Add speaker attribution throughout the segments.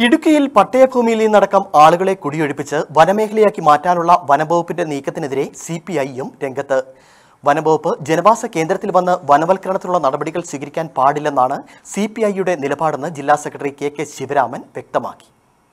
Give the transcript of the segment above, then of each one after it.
Speaker 1: ഇടുക്കിയിൽ പട്ടയഭൂമിയിൽ നിന്നടക്കം ആളുകളെ കുടിയൊഴിപ്പിച്ച് വനമേഖലയാക്കി മാറ്റാനുള്ള വനംവകുപ്പിന്റെ നീക്കത്തിനെതിരെ സി പി ഐയും രംഗത്ത് വനംവകുപ്പ് ജനവാസ കേന്ദ്രത്തിൽ വന്ന് വനവൽക്കരണത്തിനുള്ള നടപടികൾ സ്വീകരിക്കാൻ പാടില്ലെന്നാണ് സി പി ഐയുടെ നിലപാടെന്ന് ജില്ലാ സെക്രട്ടറി കെ കെ ശിവരാമൻ വ്യക്തമാക്കി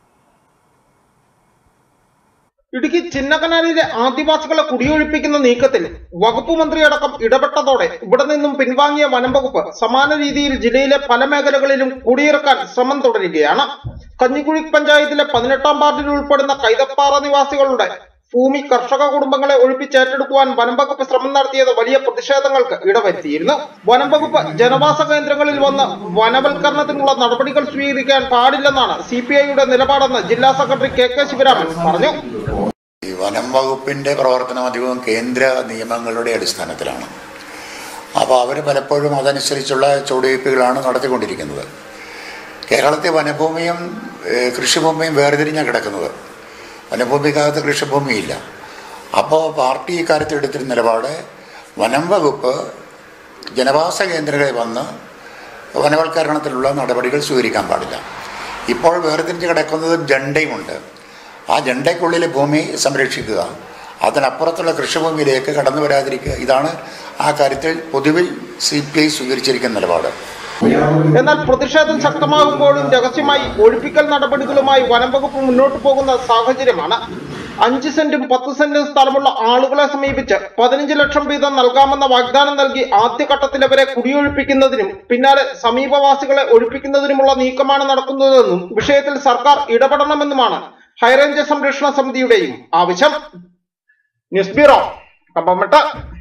Speaker 2: ഇടുക്കി ചിന്നക്കനാലിലെ ആദിവാസികളെ കുടിയൊഴിപ്പിക്കുന്ന നീക്കത്തിൽ വകുപ്പ് മന്ത്രിയടക്കം ഇടപെട്ടതോടെ ഇവിടെ നിന്നും പിൻവാങ്ങിയ വനം വകുപ്പ് സമാന രീതിയിൽ ജില്ലയിലെ പല മേഖലകളിലും കുടിയിറക്കാൻ ശ്രമം തുടരുകയാണ് കഞ്ഞിക്കുഴി പഞ്ചായത്തിലെ പതിനെട്ടാം വാർഡിൽ ഉൾപ്പെടുന്ന കൈതപ്പാറ നിവാസികളുടെ ഭൂമി കർഷക കുടുംബങ്ങളെ ഒഴിപ്പിച്ചേറ്റെടുക്കുവാൻ വനം വകുപ്പ് ശ്രമം നടത്തിയത് വലിയ പ്രതിഷേധങ്ങൾക്ക് ഇടവരുത്തിയിരുന്നു വനം വകുപ്പ് ജനവാസ കേന്ദ്രങ്ങളിൽ വന്ന് വനവൽക്കരണത്തിനുള്ള നടപടികൾ സ്വീകരിക്കാൻ പാടില്ലെന്നാണ് സി പി ഐയുടെ നിലപാടെന്ന് ജില്ലാ സെക്രട്ടറി കെ കെ ശിവരാമൻ പറഞ്ഞു
Speaker 3: ഈ വനം വകുപ്പിൻ്റെ പ്രവർത്തനം അധികവും കേന്ദ്ര നിയമങ്ങളുടെ അടിസ്ഥാനത്തിലാണ് അപ്പോൾ അവർ പലപ്പോഴും അതനുസരിച്ചുള്ള ചുവടുവയ്പ്പുകളാണ് നടത്തിക്കൊണ്ടിരിക്കുന്നത് കേരളത്തിൽ വനഭൂമിയും ഏഹ്, കൃഷിഭൂമിയും വേർതിരിഞ്ഞാണ് കിടക്കുന്നത് വനഭൂമിക്കകത്ത് കൃഷിഭൂമിയില്ല അപ്പോൾ പാർട്ടി ഇക്കാര്യത്തിൽ എടുത്തിരുന്ന നിലപാട് വനം വകുപ്പ് ജനവാസ കേന്ദ്രങ്ങളിൽ വന്ന് വനവൽക്കരണത്തിലുള്ള നടപടികൾ സ്വീകരിക്കാൻ പാടില്ല ഇപ്പോൾ വേർതിരിഞ്ഞ് കിടക്കുന്നത് ജണ്ടയുമുണ്ട് ആ ജണ്ടയ്ക്കുള്ളിലെ ഭൂമി സംരക്ഷിക്കുക അതിനപ്പുറത്തുള്ള കൃഷിഭൂമിയിലേക്ക് കടന്നു വരാതിരിക്കുക ഇതാണ് ആ കാര്യത്തിൽ പൊതുവിൽ സി പി ഐ സ്വീകരിച്ചിരിക്കുന്ന നിലപാട്
Speaker 2: എന്നാൽ പ്രതിഷേധം ശക്തമാകുമ്പോഴും രഹസ്യമായി ഒഴിപ്പിക്കൽ നടപടികളുമായി വനം വകുപ്പ് മുന്നോട്ട് പോകുന്ന സാഹചര്യമാണ് അഞ്ച് സെന്റും പത്ത് സെന്റും സ്ഥലമുള്ള ആളുകളെ സമീപിച്ച് പതിനഞ്ച് ലക്ഷം വീതം നൽകാമെന്ന വാഗ്ദാനം നൽകി ആദ്യഘട്ടത്തിൽ അവരെ കുടിയൊഴിപ്പിക്കുന്നതിനും പിന്നാലെ സമീപവാസികളെ ഒഴിപ്പിക്കുന്നതിനുമുള്ള നീക്കമാണ് നടക്കുന്നതെന്നും വിഷയത്തിൽ സർക്കാർ ഇടപെടണമെന്നുമാണ് ഹൈറേഞ്ച് സംരക്ഷണ സമിതിയുടെയും ആവശ്യം ന്യൂസ് ബ്യൂറോ കമ്പമട്ട